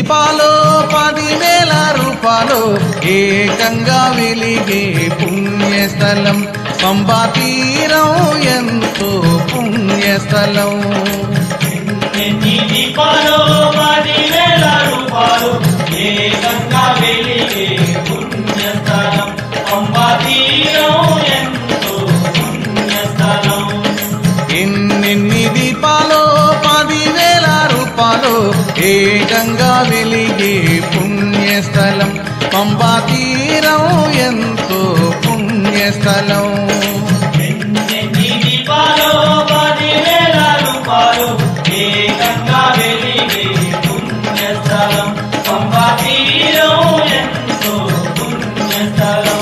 దీపాలు పదివేల రూపాయలు ఏకంగా వెలిగే పుణ్యస్థలం పంబా తీరం ఎంతో పుణ్యస్థలం ఎన్ని దీపాలు పదివేల రూపాయలు ఏకంగా వెలిగే పుణ్యస్థలం పంబా తీరం ఎంతో పుణ్యస్థలం ఎన్నెన్ని దీపాలు పదివేల రూపాయలు ఏకంగా వెలిగే పుణ్యస్థలం పంబా తీరం ఎంతో పుణ్యస్థలం ఎన్ని దీపాలు పదివేల రూపాయలు ఏకంగా వెలిగే పుణ్యస్థలం పంబా తీరం ఎంతో పుణ్యస్థలం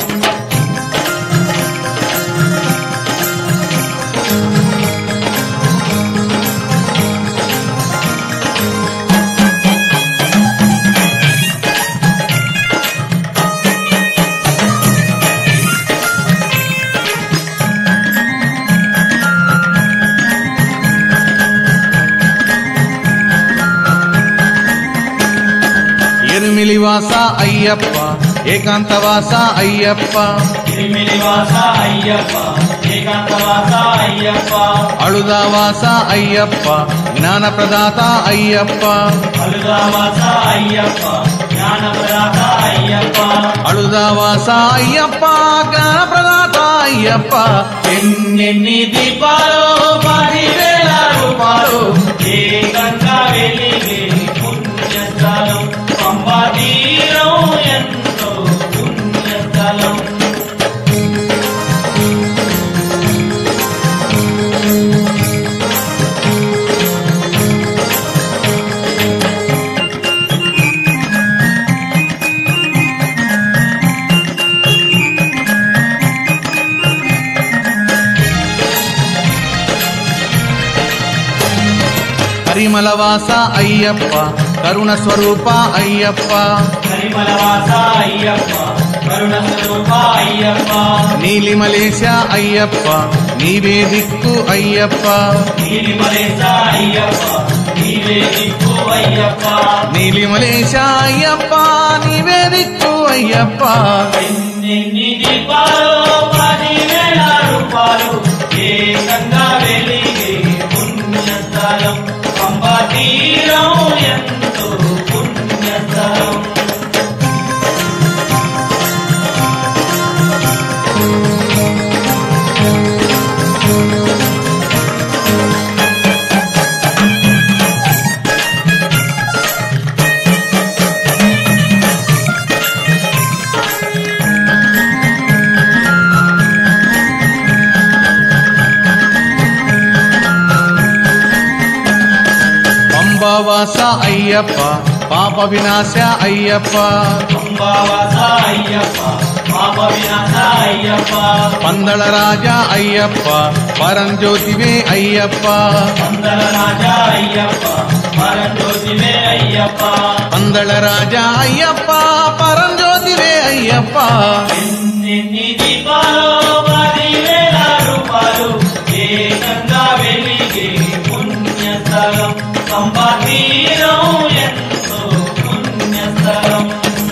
ఎరుమిలివాస అయ్యప్ప ఏకాంతవాస అయ్యప్ప తిరుమిలివాస అయ్యప్ప ఏకాంతవాస అయ్యప్ప అళుదావాస అయ్యప్ప జ్ఞానప్రదాత అయ్యప్ప అలుగావాస అయ్యప్ప జ్ఞానప్రదాత అయ్యప్ప అళుదావాస అయ్యప్ప జ్ఞానప్రదాత అయ్యప్ప ఎన్నెన్ని దీపాలు పదివేల రూపాయలు ఏకంగా వెలిగే పుణ్యస్థలం పంబా తీరం ఎంతో పుణ్యస్థలం పరిమళవాస అయ్యప్ప కరుణ స్వరూప అయ్యప్ప పరిమళవాస అయ్యప్ప కరుణ స్వరూప అయ్యప్ప నీలిమలేశ అయ్యప్ప నీవే దిక్కు అయ్యప్ప నీలిమలేశ అయ్యప్ప నీవే దిక్కు అయ్యప్ప నీలిమలేశ అయ్యప్ప నీవే దిక్కు అయ్యప్ప ఎన్నెన్ని దీపాలు పదివేల రూపాయలు ఏకంగా వెలిగే పుణ్యస్థలం పంబా తీరం ఎంతో పుణ్యస్థలం పంబవాస అయ్యప్ప పాప వినాశ అయ్యప్ప పంబావాస అయ్యప్ప పాప వినాశ అయ్యప్ప పందళ రాజా అయ్యప్ప పరంజ్యోతివే అయ్యప్ప పందల రాజా అయ్యప్ప పరంజ్యోతివే అయ్యప్ప పందళ రాజా అయ్యప్ప పరంజ్యోతివే అయ్యప్ప ఎన్నెన్ని దీపాలు పదివేల రూపాయలు ఏకంగా వెలిగే పుణ్యస్థలం పంబా తీరం ఎంతో పుణ్యస్థలం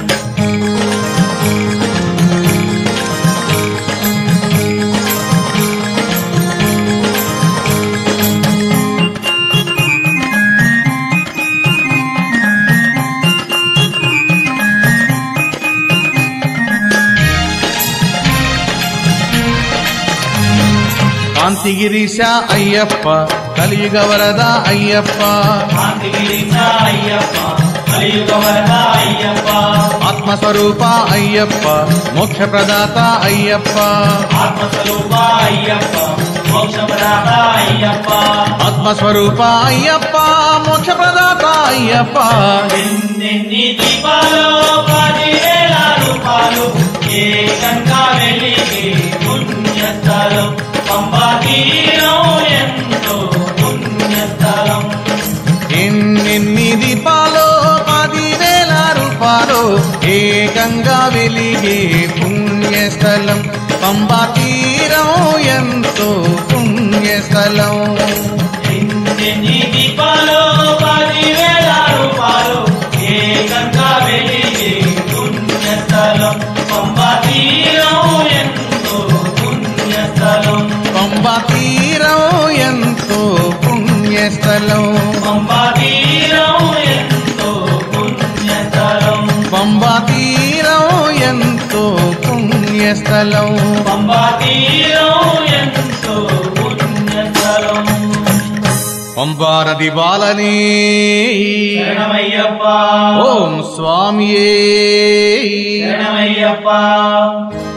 కాంతిగిరీశ అయ్యప్ప కలియుగ వరద అయ్యప్ప కాంతిగిరీశ అయ్యప్ప కలియుగ వరద అయ్యప్ప ఆత్మస్వరూప అయ్యప్ప మోక్ష ప్రదాత అయ్యప్ప ఆత్మస్వరూప అయ్యప్ప మోక్షప్రదాత అయ్యప్ప ఆత్మస్వరూప అయ్యప్ప మోక్ష ప్రదాత అయ్యప్ప ఎన్నెన్ని దీపాలు పదివేల రూపాయలు ఏకంగా వెలిగే పుణ్యస్థలం పంబా తీరం ఎంతో పుణ్యస్థలం ఎన్నెన్ని దీపాలు పదివేల రూపాయలు ఏకంగా వెలిగే పుణ్యస్థలం పంబా తీరం ఎంతో పుణ్యస్థలం ఎన్నెన్ని దీపాలు పదివేల రూపాయలు పంబా తీరం ఎంతో పుణ్యస్థలం పంబా తీరం ఎంతో పుణ్యస్థలం పంబా తీరం ఎంతో పుణ్యస్థలం పంబా తీరం ఎంతో పుణ్యస్థలం పంబా నది బాలని శరణమయ్యప్ప ఓం స్వామియే శరణమయ్యప్ప